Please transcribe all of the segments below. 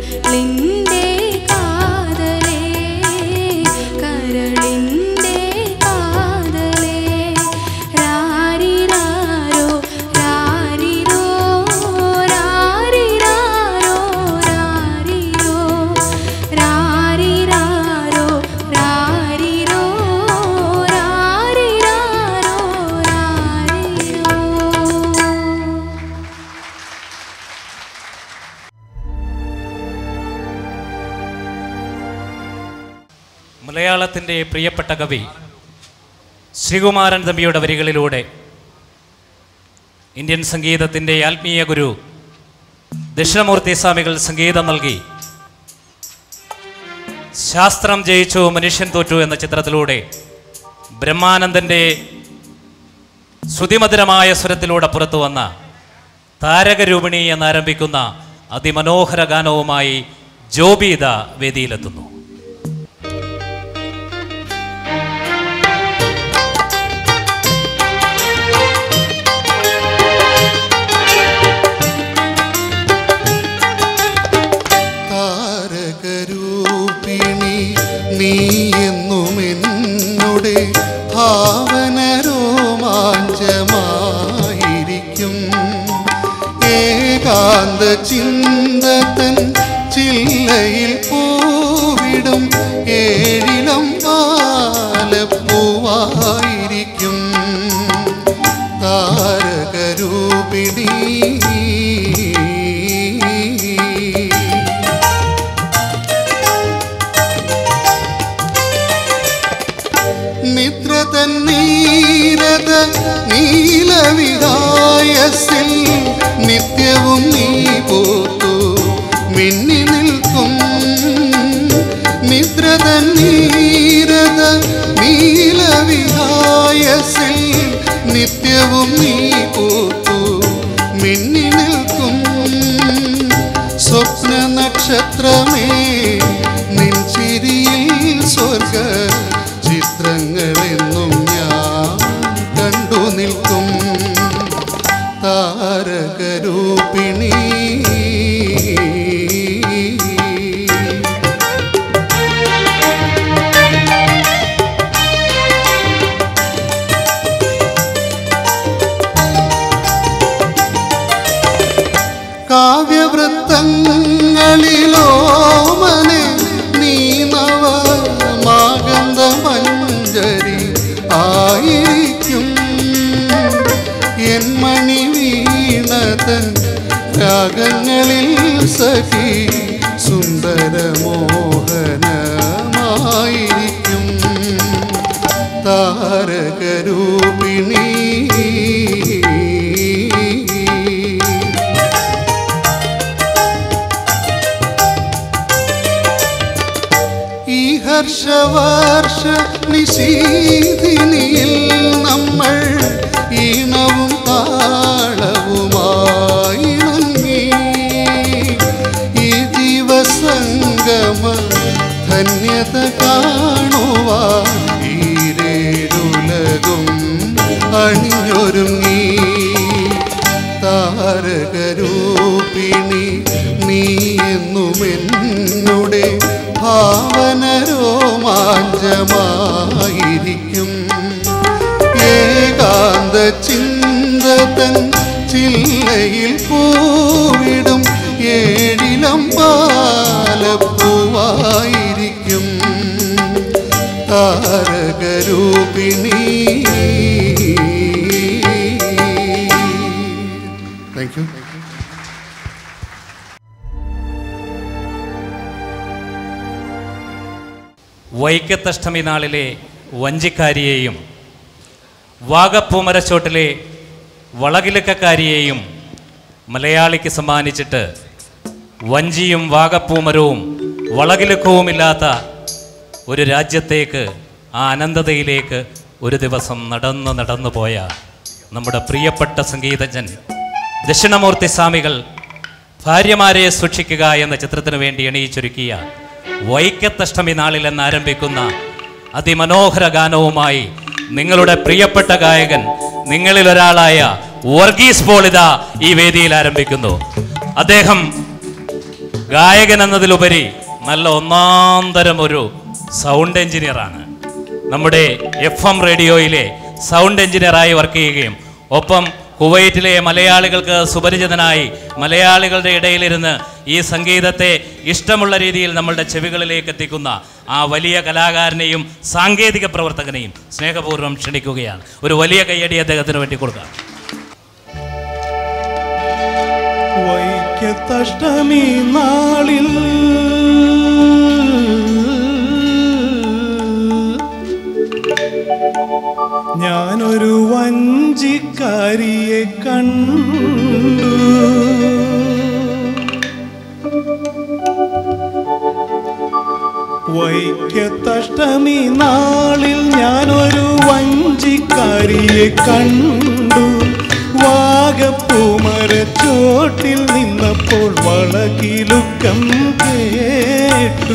കരളിൻ്റെ കാതലേ കരളിൻ്റെ കാതലേ രാരിരാരോ രാരിരോ രാരിരാരോ രാരിരോ രാരിരാരോ രാരിരോ രാരിരാരോ രാരിരോ മലയാളത്തിൻ്റെ പ്രിയപ്പെട്ട കവി ശ്രീകുമാരൻ തമ്പിയുടെ വരികളിലൂടെ ഇന്ത്യൻ സംഗീതത്തിൻ്റെ ആത്മീയ ഗുരു ദക്ഷിണമൂർത്തി സ്വാമികൾ സംഗീതം നൽകി ശാസ്ത്രം ജയിച്ചു മനുഷ്യൻ തോറ്റു എന്ന ചിത്രത്തിലൂടെ ബ്രഹ്മാനന്ദൻ്റെ ശ്രുതിമധുരമായ സ്വരത്തിലൂടെ പുറത്തു വന്ന താരകരൂപിണി എന്നാരംഭിക്കുന്ന അതിമനോഹര ഗാനവുമായി ജോബീത വേദിയിലെത്തുന്നു താരകരൂപിണി നീ എന്നും എന്നുടെ ഭാവന രോമാഞ്ചമായിരിക്കും ഏകാന്ത ചിന്തതൻ ചില്ലയിൽ പൂവിടും ഏഴിളം പാലപ്പൂവായിരിക്കും താരകരൂപിണി നിദ്ര തന്നീരത നീലവിഹായസിൽ നിത്യവും നീ പോത്തു മിന്നി നിൽക്കും നിദ്ര തന്നീരത നീലവിഹായസിൽ നിത്യവും നീ പോത്തു മിന്നി നിൽക്കും സ്വപ്ന നക്ഷത്രമേ നിൻ ചിരിയിൽ സ്വർഗ ചിത്രങ്ങളെന്നും ഞാൻ കണ്ടു നിൽക്കും താരകരൂപിണി കാവ്യവൃത്തങ്ങളിലോ മനെ നീ നവ മാഗന്ധ മഞ്ജരി ആയിരിക്കും എൻ മണി വീണതൻ രാഗങ്ങളിൽ സഖി സുന്ദരമോഹനമായിരിക്കും താരകരൂപിണി ഈ ഹർഷവർഷ നിശീതിനിയിൽ നമ്മൾ ഈണവും താളവുമായി ഇണങ്ങി ഈ ദിവസംഗമ ധന്യത കാണുവാൻ ഈരേഴുലകും അണിഞ്ഞൊരുങ്ങി താരകരൂപിണി നീ എന്നും എന്നുടെ ഭാവന രോമാഞ്ചമായിരിക്കും ഏകാന്ത ചിന്തതൻ ചില്ലയിൽ പൂവിടും ഏഴിലം പാലപ്പൂവായിരിക്കും താരകരൂപിണി താങ്ക് യു വൈക്കത്തഷ്ടമി നാളിലെ വഞ്ചിക്കാരിയെയും വാഗപ്പൂമരച്ചോട്ടിലെ വളകിലക്കക്കാരിയെയും മലയാളിക്ക് സമ്മാനിച്ചിട്ട് വഞ്ചിയും വാഗപ്പൂമരവും വളകിലുക്കവുമില്ലാത്ത ഒരു രാജ്യത്തേക്ക് ആ അനന്തതയിലേക്ക് ഒരു ദിവസം നടന്നു നടന്നു പോയ നമ്മുടെ പ്രിയപ്പെട്ട സംഗീതജ്ഞൻ ദക്ഷിണമൂർത്തി സ്വാമികൾ ഭാര്യമാരെ സൂക്ഷിക്കുക എന്ന ചിത്രത്തിന് വേണ്ടി എണീച്ചൊരുക്കിയ വൈക്കത്തഷ്ടമി നാളിൽ എന്ന് ആരംഭിക്കുന്ന അതിമനോഹര ഗാനവുമായി നിങ്ങളുടെ പ്രിയപ്പെട്ട ഗായകൻ നിങ്ങളിൽ ഒരാളായ വർഗീസ് പോളിത ഈ വേദിയിൽ ആരംഭിക്കുന്നു അദ്ദേഹം ഗായകൻ എന്നതിലുപരി നല്ല ഒന്നാം തരം ഒരു സൗണ്ട് എഞ്ചിനീയറാണ് നമ്മുടെ എഫ് എം റേഡിയോയിലെ സൗണ്ട് എഞ്ചിനീയറായി വർക്ക് ചെയ്യുകയും ഒപ്പം കുവൈറ്റിലെ മലയാളികൾക്ക് സുപരിചിതനായി മലയാളികളുടെ ഇടയിലിരുന്ന് ഈ സംഗീതത്തെ ഇഷ്ടമുള്ള രീതിയിൽ നമ്മളുടെ ചെവികളിലേക്ക് എത്തിക്കുന്ന ആ വലിയ കലാകാരനെയും സാങ്കേതിക പ്രവർത്തകനെയും സ്നേഹപൂർവ്വം ക്ഷണിക്കുകയാണ് ഒരു വലിയ കയ്യടി അദ്ദേഹത്തിന് വേണ്ടി കൊടുക്കാം വൈക്കത്തഷ്ടമി നാളിൽ ഞാനൊരു വഞ്ചിക്കാരിയെ കണ്ടു വൈക്കത്തഷ്ടമി നാളിൽ ഞാനൊരു വഞ്ചിക്കാരിയെ കണ്ടു വാഗപ്പൂമരച്ചോട്ടിൽ നിന്നപ്പോൾ വളകിലുക്കം കേട്ടു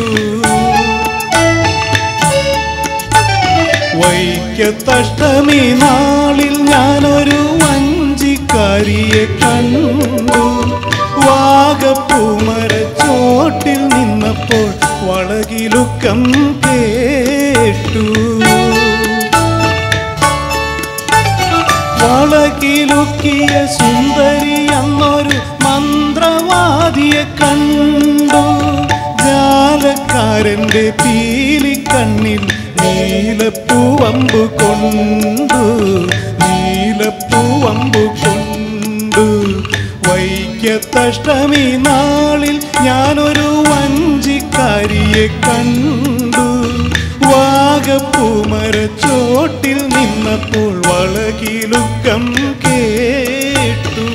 വൈക്കത്തഷ്ടമി നാളിൽ ഞാനൊരു വഞ്ചിക്കാരിയെ കണ്ടു വാഗപ്പൂമരച്ചോട്ടിൽ നിന്നപ്പോൾ വളകിലുക്കം കേട്ടു വളകിലുക്കിയ സുന്ദരി എന്നൊരു മന്ത്രവാദിയെ കണ്ടു ജാലക്കാരന്റെ പീലിക്കണ്ണിൽ നീലപ്പൂവമ്പു കൊണ്ടു നീലപ്പൂവമ്പു കൊണ്ടു വൈക്കത്തഷ്ടമി നാളിൽ ഞാനൊരു വഞ്ചിക്കാരിയെ കണ്ടു വാഗപ്പൂമരച്ചോട്ടിൽ നിന്നപ്പോൾ വളകിലുക്കം കേട്ടു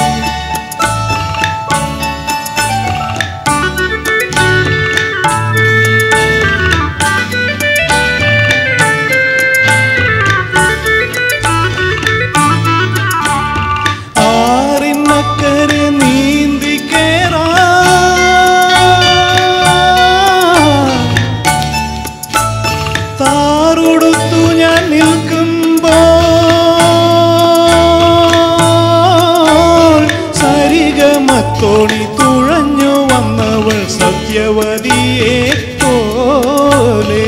ആറിനക്കരെ നീന്തി കേറാ താറുടുത്തു ഞാൻ നിൽക്കുമ്പോൾ സരിഗമത്തോണി തുഴഞ്ഞു വന്നവൾ സത്യവതിയെ പോലെ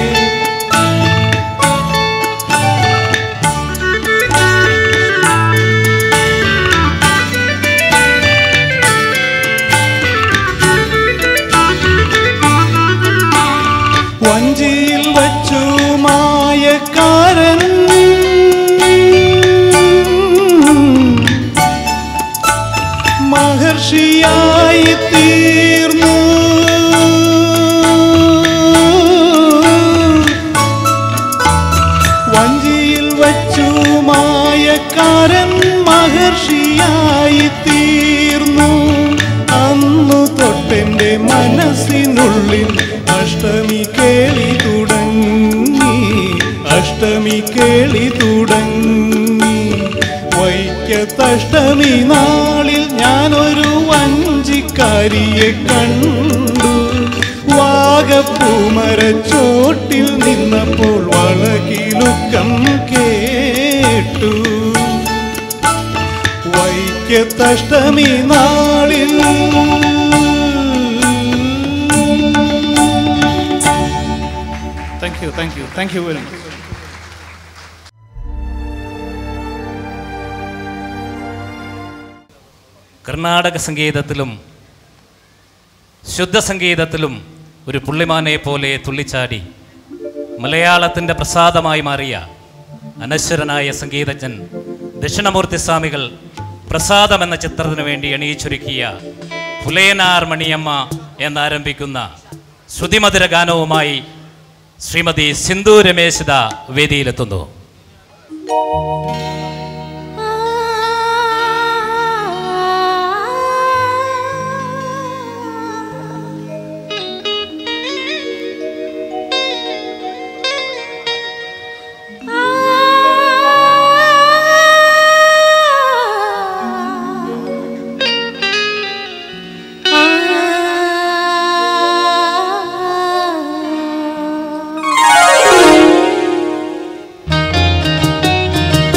വഞ്ചിയിൽ വച്ചു മായക്കാരൻ മഹർഷിയായി തീർന്നു വഞ്ചിയിൽ വച്ചു മായക്കാരൻ മഹർഷിയായി തീർന്നു അന്നു തൊട്ടെന്റെ മനസ്സിനുള്ളിൽ അഷ്ടമി കേളി തുടങ്ങി അഷ്ടമി കേളി തുടങ്ങി വൈക്കത്തഷ്ടമി നാളിൽ ഞാനൊരു വഞ്ചിക്കാരിയെ കണ്ടു വാഗപ്പൂമരച്ചോട്ടിൽ നിന്നപ്പോൾ വളകിലുക്കം കേട്ടു വൈക്കത്തഷ്ടമി നാളിൽ thank you thank you thank you very much Karnataka സംഗീതത്തിലും ശുദ്ധ സംഗീതത്തിലും ഒരു പുള്ളിമാനെ പോലെ തുള്ളിച്ചാടി മലയാളത്തിൻ്റെ പ്രസാദമായി മാറിയ അനശ്വരനായ സംഗീതജ്ഞൻ ദക്ഷിണമൂർത്തി സ്വാമികൾ പ്രസാദം എന്ന ചിത്രത്തിനു വേണ്ടി എണീച്ചൊരുക്കിയ പുലയനാർ മണിയമ്മ എന്നാരംഭിക്കുന്ന ശ്രുതിമധുര ഗാനവുമായി ശ്രീമതി സിന്ധു രമേശിത വേദിയിലെത്തുന്നു ആ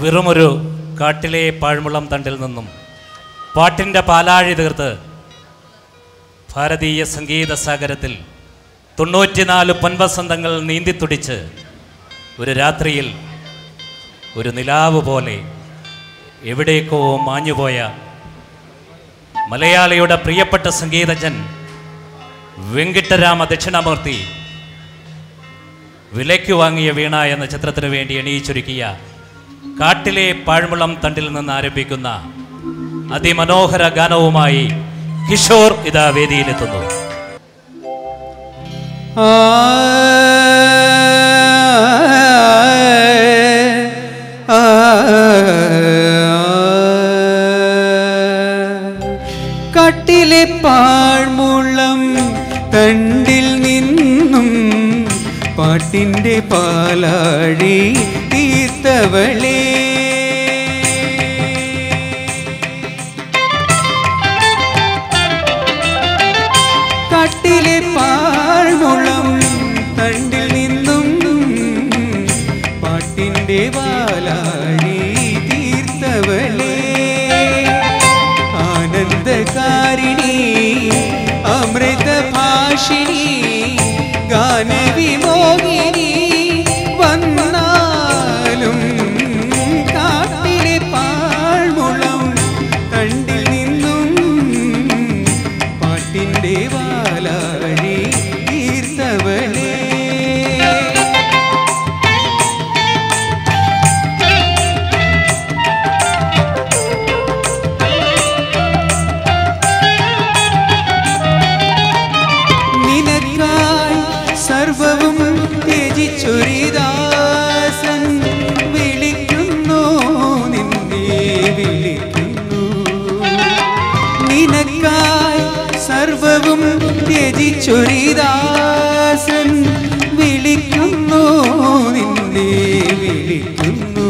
വെറുമൊരു കാട്ടിലെ പാഴ്മുളം തണ്ടിൽ നിന്നും പാട്ടിൻ്റെ പാലാഴി തീർത്ത് ഭാരതീയ സംഗീത സാഗരത്തിൽ തൊണ്ണൂറ്റിനാല് പൊൻവസന്തങ്ങൾ നീന്തിത്തുടിച്ച് ഒരു രാത്രിയിൽ ഒരു നിലാവ് പോലെ എവിടേക്കോ മാഞ്ഞുപോയ മലയാളിയുടെ പ്രിയപ്പെട്ട സംഗീതജ്ഞൻ വെങ്കിട്ടരാമ ദക്ഷിണാമൂർത്തി വിലയ്ക്ക് വാങ്ങിയ വീണ എന്ന ചിത്രത്തിന് വേണ്ടി എണീച്ചൊരുക്കിയ കാട്ടിലെ പാഴ്മുളം തണ്ടിൽ നിന്ന് ആരംഭിക്കുന്ന അതിമനോഹര ഗാനവുമായി കിഷോർ ഇതാ വേദിയിലെത്തുന്നു കട്ടിലെ പാഴ്മുളം തണ്ടിൽ നിന്നും പാട്ടിൻ്റെ പാലാഴി തീർത്തവളേ കട്ടിലെ പാഴ്മുളം തണ്ടിൽ നിന്നും പാട്ടിൻ്റെ പാലാഴി തീർത്തവളേ ആനന്ദകാരിണി അമൃത ഭാഷിണി ഗാനവിമോഹിനി വന്നാലും കാട്ടിലെ പാഴ്മുളം തണ്ടിൽ നിന്നും പാട്ടിൻ്റെ വാലാഴി തീർത്തവളേ നിനക്കായി സർവവും ത്യജിച്ചൊരിദാസൻ വിളിക്കുന്നു നിന്നെ വിളിക്കുന്നു നിനക്കായി സർവവും ത്യജിച്ചൊരിദാസൻ വിളിക്കുന്നു നിന്നെ വിളിക്കുന്നു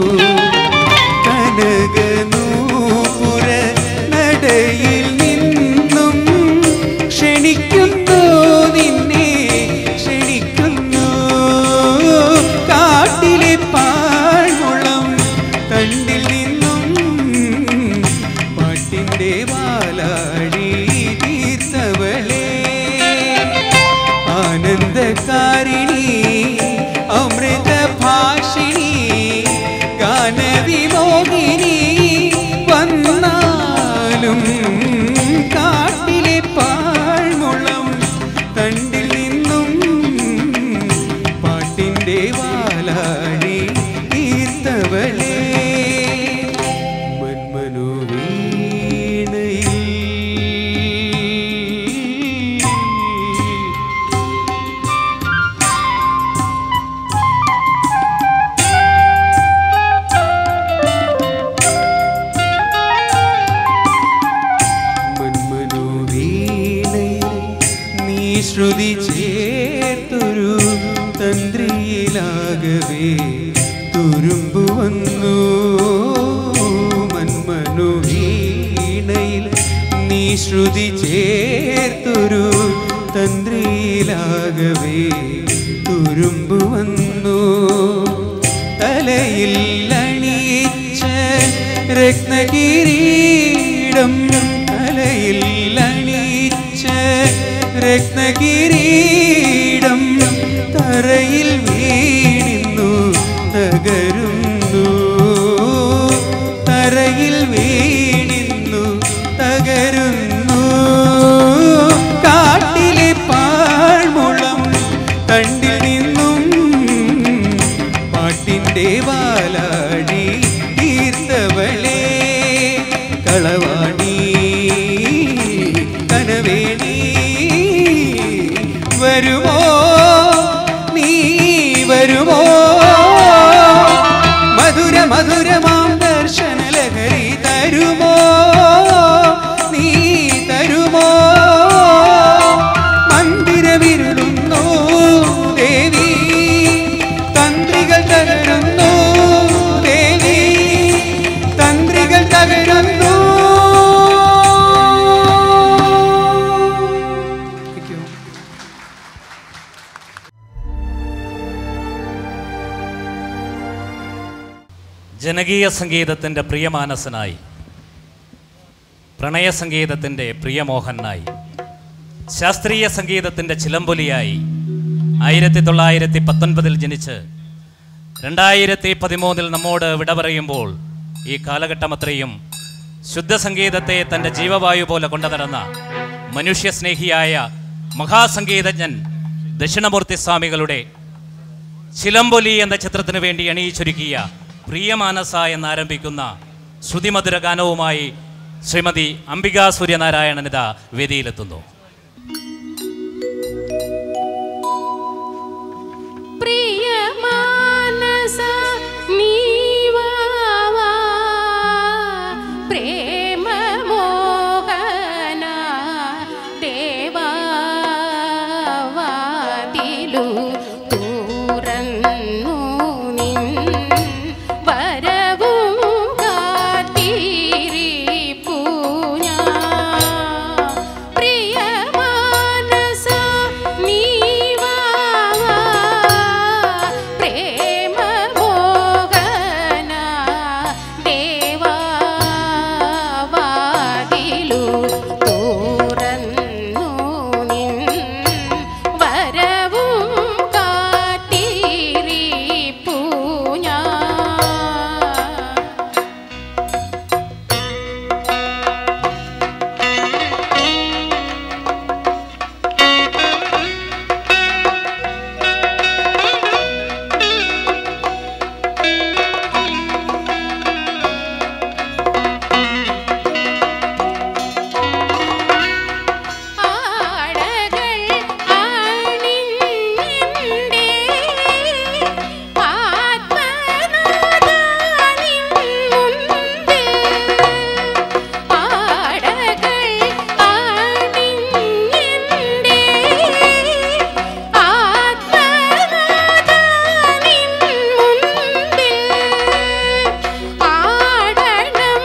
കനകനൂപുര നടയിൽ നിന്നും ക്ഷണിക്കുന്നു നിന്നെ ക്ഷണിക്കുന്നു കാട്ടിലെ പാഴ്മുളം തണ്ടിൽ നിന്നും പാട്ടിൻ്റെ വാലാടി തീർത്തവളേ ആനന്ദകാരിണി അമൃത ഭാഷിണി ഗാനവിമോഹിനി വന്നാലും കാട്ടിലെ പാഴ്മുളം തണ്ടിൽ നിന്നും പാട്ടിൻ്റെ വാലാഴി തീർത്തവളേ മന്മനു വീണയിൽ മന്മനോവീണയിൽ നീ ശ്രുതി ചേർത്തൊരു തന്ത്രിയിലാകവേ തുരുമ്പു വന്നു മന്മനോവീണയിൽ നീ ശ്രുതി ചേർത്തൊരു തന്ത്രിയിലാകവേ തുരുമ്പു വന്നു തലയിൽ അണിയിച്ച രത്നകിരീടം തലയിൽ അണിയിച്ച രത്നകിരീടം തറയിൽ വീണിന്നു തകരുന്നു തറയിൽ വീണിന്നു തകരുന്നു കാട്ടിലെ പാഴ്മുളം തണ്ടിൽ നിന്നും പാട്ടിൻ്റെ വാലാടി തീർത്തവളേ കളവാണി കനവേണി വരുമോ നീ ജനകീയ സംഗീതത്തിൻ്റെ പ്രിയമാനസനായി പ്രണയ സംഗീതത്തിൻ്റെ പ്രിയമോഹനായി ശാസ്ത്രീയ സംഗീതത്തിൻ്റെ ചിലമ്പൊലിയായി ആയിരത്തി തൊള്ളായിരത്തി പത്തൊൻപതിൽ ജനിച്ച് രണ്ടായിരത്തി പതിമൂന്നിൽ നമ്മോട് വിട പറയുമ്പോൾ ഈ കാലഘട്ടമത്രയും ശുദ്ധസംഗീതത്തെ തൻ്റെ ജീവവായു പോലെ കൊണ്ടു നടന്ന മനുഷ്യസ്നേഹിയായ മഹാസംഗീതജ്ഞൻ ദക്ഷിണമൂർത്തി സ്വാമികളുടെ ചിലമ്പൊലി എന്ന ചിത്രത്തിന് വേണ്ടി അണിയിച്ചൊരുക്കിയ പ്രിയമാനസ എന്നാരംഭിക്കുന്ന ശ്രുതിമധുര ഗാനവുമായി ശ്രീമതി അംബിക സൂര്യനാരായണനിത വേദിയിലെത്തുന്നു പ്രിയമാനസ നീവാവാ പ്രേമ മോഹന ദേവാവാതിലു തുറന്നു നിൻ വരവും കാത്തിരിപ്പൂ ഞാൻ പ്രിയമാനസ നീവാവാ പ്രേമ മോഹന ദേവാവാതിലു തുറന്നു നിൻ വരവും കാത്തിരിപ്പൂ ഞാൻ ആടകൾ അണിഞ്ഞെന്റെ ആത്മനാഥാനിൻ മുൻപിൽ ആടകൾ അണിഞ്ഞെന്റെ ആത്മനാഥാനിൻ മുൻപിൽ ആടണം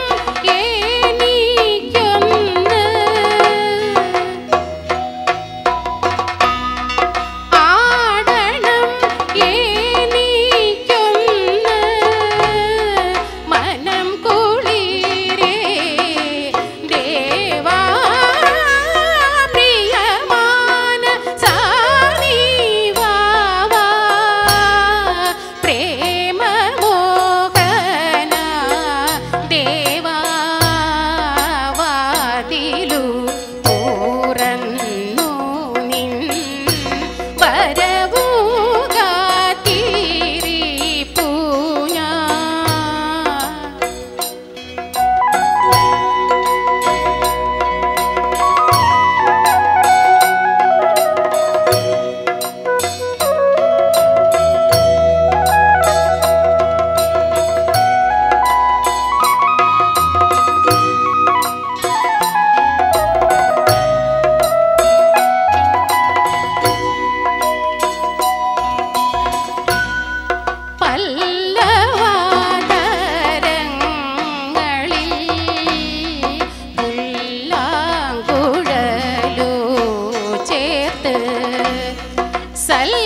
എനിക്കൊന്ന് ആടണം എനിക്കൊന്ന് മനം കുളിരേ ദേവാ പ്രിയമാന സാനിവാവാ പ്രേമ മോഹന ദേവാവാതിലു തുറന്നു നിൻ വരവു കാത്തിരിപ്പൂ ഞാൻ പല്ലവാതരങ്ങളിൽ പുല്ലാങ്കുഴലു ചേർത്ത് സൽ